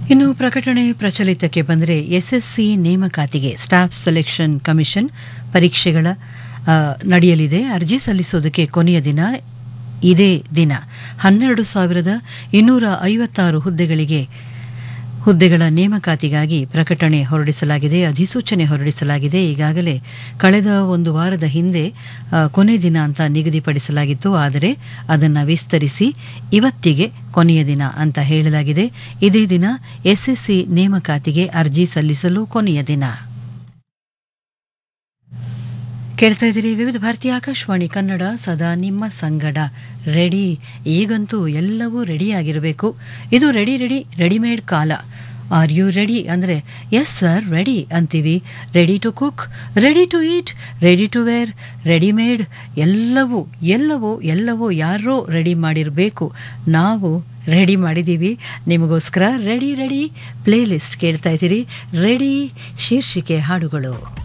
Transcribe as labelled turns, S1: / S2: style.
S1: ಇನ್ನು ಪ್ರಕಟಣೆ ಪ್ರಚಲಿತಕ್ಕೆ ಬಂದರೆ ಎಸ್ಎಸ್ಸಿ ನೇಮಕಾತಿಗೆ ಸ್ಟಾಫ್ ಸೆಲೆಕ್ಷನ್ ಕಮಿಷನ್ ಪರೀಕ್ಷೆಗಳ ಆ, ನಡೆಯಲಿದೆ ಅರ್ಜಿ ಸಲ್ಲಿಸೋದಕ್ಕೆ ಕೊನೆಯ ದಿನ ಇದೇ ದಿನ ಹನ್ನೆರಡು ಸಾವಿರದ ಇನ್ನೂರ ಐವತ್ತಾರು ಹುದ್ದೆಗಳಿಗೆ ಹುದ್ದೆಗಳ ನೇಮಕಾತಿಗಾಗಿ ಪ್ರಕಟಣೆ ಹೊರಡಿಸಲಾಗಿದೆ ಅಧಿಸೂಚನೆ ಹೊರಡಿಸಲಾಗಿದೆ ಈಗಾಗಲೇ ಕಳೆದ ಒಂದು ವಾರದ ಹಿಂದೆ ಆ, ಕೊನೆ ದಿನ ಅಂತ ನಿಗದಿಪಡಿಸಲಾಗಿತ್ತು ಆದರೆ ಅದನ್ನು ವಿಸ್ತರಿಸಿ ಇವತ್ತಿಗೆ ಕೊನೆಯ ದಿನ ಅಂತ ಹೇಳಲಾಗಿದೆ ಇದೇ ದಿನ ಎಸ್ಎಸ್ಸಿ ನೇಮಕಾತಿಗೆ ಅರ್ಜಿ ಸಲ್ಲಿಸಲು ಕೊನೆಯ ದಿನ ಕೇಳ್ತಾ ಇದ್ದೀರಿ ವಿವಿಧ ಭಾರತೀಯ ಆಕಾಶವಾಣಿ ಕನ್ನಡ ಸದಾ ನಿಮ್ಮ ಸಂಗಡ ರೆಡಿ ಈಗಂತೂ ಎಲ್ಲವೂ ರೆಡಿಯಾಗಿರಬೇಕು ಇದು ರೆಡಿ ರೆಡಿ ರೆಡಿಮೇಡ್ ಕಾಲ ಆರ್ ಯು ರೆಡಿ ಅಂದರೆ ಎಸ್ ಸರ್ ರೆಡಿ ಅಂತೀವಿ ready to cook ready to eat ready to wear readymade ಎಲ್ಲವೂ ಎಲ್ಲವೂ ಎಲ್ಲವೂ ಯಾರೋ ರೆಡಿ ಮಾಡಿರಬೇಕು ನಾವು ರೆಡಿ ಮಾಡಿದ್ದೀವಿ ನಿಮಗೋಸ್ಕರ ರೆಡಿ ರೆಡಿ ಪ್ಲೇ ಲಿಸ್ಟ್ ಕೇಳ್ತಾ ಇದ್ದೀರಿ ರೆಡಿ ಶೀರ್ಷಿಕೆ ಹಾಡುಗಳು